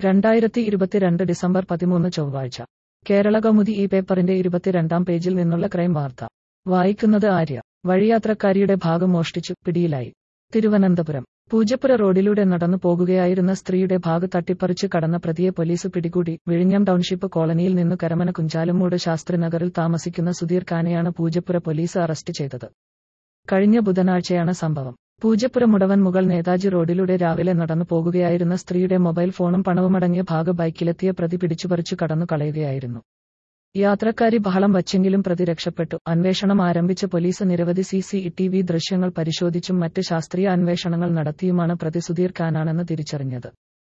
രണ്ടായിരത്തി ഇരുപത്തിരണ്ട് ഡിസംബർ പതിമൂന്ന് ചൊവ്വാഴ്ച കേരള കൗമുദി ഈ പേപ്പറിന്റെ ഇരുപത്തിരണ്ടാം പേജിൽ നിന്നുള്ള ക്രൈം വാർത്ത വായിക്കുന്നത് ആര്യ വഴിയാത്രക്കാരിയുടെ ഭാഗം മോഷ്ടിച്ചു പിടിയിലായി തിരുവനന്തപുരം പൂജപ്പുര റോഡിലൂടെ നടന്നു പോകുകയായിരുന്ന സ്ത്രീയുടെ ഭാഗ് തട്ടിപ്പറിച്ച് കടന്ന പ്രതിയെ പോലീസ് പിടികൂടി വിഴിഞ്ഞം ടൗൺഷിപ്പ് കോളനിയിൽ നിന്ന് കരമന കുഞ്ചാലുമൂട് ശാസ്ത്രിനഗറിൽ താമസിക്കുന്ന സുധീർ ഖാനെയാണ് പൂജപ്പുര പോലീസ് അറസ്റ്റ് ചെയ്തത് കഴിഞ്ഞ ബുധനാഴ്ചയാണ് സംഭവം പൂജപ്പുര മുടവൻ മുകൾ നേതാജി റോഡിലൂടെ രാവിലെ നടന്നു പോകുകയായിരുന്ന സ്ത്രീയുടെ മൊബൈൽ ഫോണും പണവുമടങ്ങിയ ഭാഗ് ബൈക്കിലെത്തിയ പ്രതി പിടിച്ചുപറിച്ചു കടന്നു കളയുകയായിരുന്നു യാത്രക്കാരി ബഹളം വച്ചെങ്കിലും പ്രതി രക്ഷപ്പെട്ടു അന്വേഷണം ആരംഭിച്ച പോലീസ് നിരവധി സി സി ടി വി ദൃശ്യങ്ങൾ പരിശോധിച്ചും മറ്റ് ശാസ്ത്രീയ അന്വേഷണങ്ങൾ നടത്തിയുമാണ് പ്രതി സുധീർ ഖാനാണെന്ന് തിരിച്ചറിഞ്ഞത്